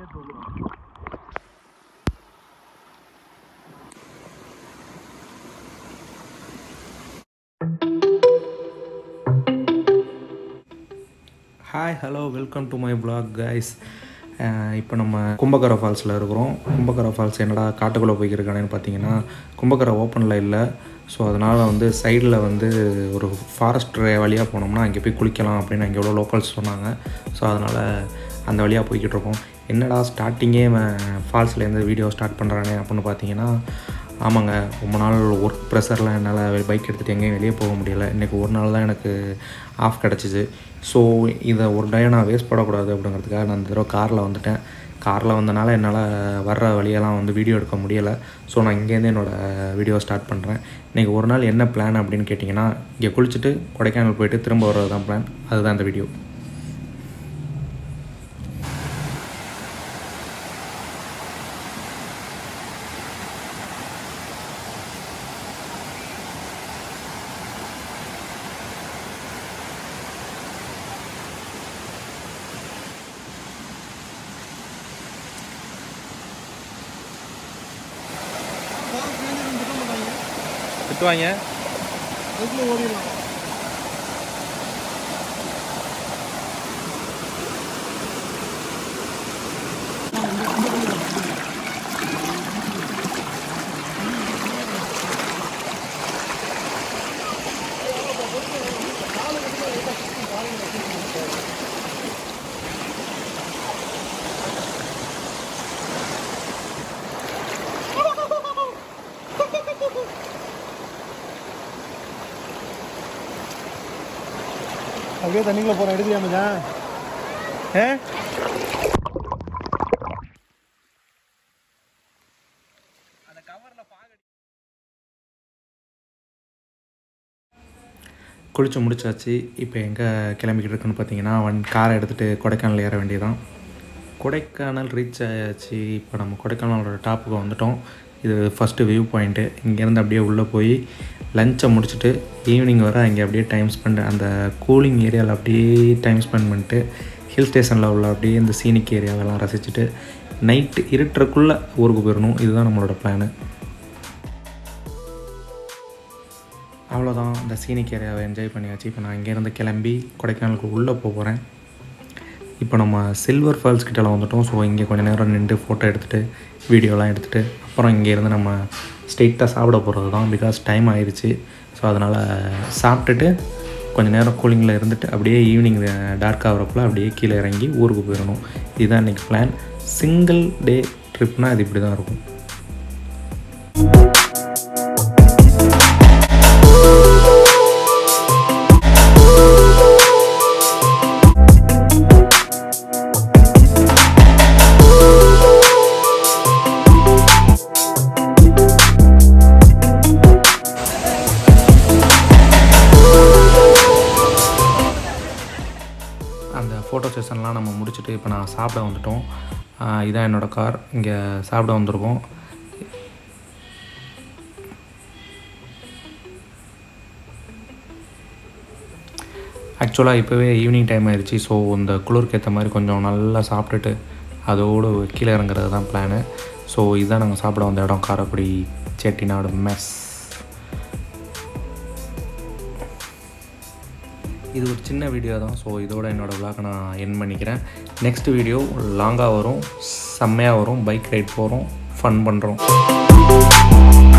hi hello welcome to my vlog guys இப்போ நம்ம கும்பகர ஃபால்ஸில் இருக்கிறோம் கும்பகர ஃபால்ஸ் என்னடா காட்டுக்குள்ளே போய்க்கிருக்கானேன்னு பார்த்தீங்கன்னா கும்பகர ஓப்பனில் இல்லை ஸோ அதனால் வந்து சைடில் வந்து ஒரு ஃபாரஸ்ட் வழியாக போனோம்னா அங்கே போய் குளிக்கலாம் அப்படின்னு அங்கே எவ்வளோ லோக்கல்ஸ் சொன்னாங்க ஸோ அதனால் அந்த வழியாக போய்கிட்டு இருக்கோம் என்னடா ஸ்டார்டிங்கே ஃபால்ஸ்லேருந்து வீடியோ ஸ்டார்ட் பண்ணுறானே அப்படின்னு பார்த்தீங்கன்னா ஆமாங்க ரொம்ப நாள் ஒர்க் ப்ரெஷரில் என்னால் பைக் எடுத்துகிட்டு எங்கேயும் வெளியே போக முடியல இன்றைக்கி ஒரு நாள் தான் எனக்கு ஆஃப் கிடச்சிச்சு ஸோ இதை ஒரு டே நான் வேஸ்ட் பண்ணக்கூடாது அப்படிங்கிறதுக்காக நான் இந்த தடவை காரில் வந்துட்டேன் காரில் வந்தனால என்னால் வர்ற வழியெல்லாம் வந்து வீடியோ எடுக்க முடியலை ஸோ நான் இங்கேருந்து என்னோடய வீடியோ ஸ்டார்ட் பண்ணுறேன் இன்றைக்கி ஒரு நாள் என்ன பிளான் அப்படின்னு கேட்டிங்கன்னா இங்கே குளிச்சுட்டு கொடைக்கானல் போயிட்டு திரும்ப வர்றது தான் பிளான் அதுதான் இந்த வீடியோ திட்டுவாங்க அப்படியே தண்ணிக்குள்ள போகிறோம் எடுத்துக்கியா மச்சான் ஏ குளிச்சு முடிச்சாச்சு இப்போ எங்கே கிளம்பிக்கிட்டு இருக்குன்னு பார்த்தீங்கன்னா வன் காரை எடுத்துகிட்டு கொடைக்கானல் ஏற வேண்டியதான் கொடைக்கானல் ரீச் ஆயாச்சு இப்போ நம்ம கொடைக்கானலோட டாப்புக்கு வந்துட்டோம் இது ஃபஸ்ட்டு வியூ பாயிண்ட்டு இங்கேருந்து அப்படியே உள்ளே போய் லஞ்சை முடிச்சுட்டு ஈவினிங் வர அங்கே அப்படியே டைம் ஸ்பெண்ட் அந்த கூலிங் ஏரியாவில் அப்படியே டைம் ஸ்பெண்ட் பண்ணிட்டு ஹில் ஸ்டேஷனில் உள்ள அப்படியே இந்த சீனிக் ஏரியாவெல்லாம் ரசிச்சுட்டு நைட்டு இருட்டுறக்குள்ளே ஊருக்கு போயிடணும் இதுதான் நம்மளோட பிளானு அவ்வளோதான் இந்த சீனிக் ஏரியாவை என்ஜாய் பண்ணியாச்சு இப்போ நான் இங்கேருந்து கிளம்பி கொடைக்கானலுக்கு உள்ளே போக போகிறேன் இப்போ நம்ம சில்வர் ஃபால்ஸ் கிட்டலாம் வந்துட்டோம் ஸோ இங்கே கொஞ்சம் நேரம் நின்று ஃபோட்டோ எடுத்துகிட்டு வீடியோலாம் எடுத்துகிட்டு அப்புறம் இங்கேருந்து நம்ம ஸ்ட்ரெயிட்டாக சாப்பிட போகிறது தான் பிகாஸ் டைம் ஆயிடுச்சு ஸோ அதனால் சாப்பிட்டுட்டு கொஞ்சம் நேரம் கூலிங்கில் இருந்துட்டு அப்படியே ஈவினிங் டார்க் ஆகிறப்பல அப்படியே கீழே இறங்கி ஊருக்கு போயிடணும் இதுதான் இன்றைக்கி பிளான் சிங்கிள் டே ட்ரிப்னால் இது இப்படி தான் இருக்கும் அந்த ஃபோட்டோ செஷன்லாம் நம்ம முடிச்சுட்டு இப்போ நான் சாப்பிட வந்துட்டோம் ஆஹ் இதான் என்னோடய கார் இங்கே சாப்பிட வந்திருக்கோம் ஆக்சுவலாக இப்போவே ஈவினிங் டைம் ஆயிடுச்சு ஸோ இந்த குளிருக்கு ஏற்ற மாதிரி கொஞ்சம் நல்லா சாப்பிட்டுட்டு அதோடு கீழே இறங்குறது தான் பிளானு ஸோ இதுதான் நாங்கள் சாப்பிட வந்த இடம் காரைக்குடி செட்டிநாடு மெஸ் இது ஒரு சின்ன வீடியோ தான் ஸோ இதோட என்னோடய விளாக நான் என் பண்ணிக்கிறேன் நெக்ஸ்ட் வீடியோ லாங்காக வரும் செம்மையாக வரும் பைக் ரைட் போகிறோம் ஃபன் பண்ணுறோம்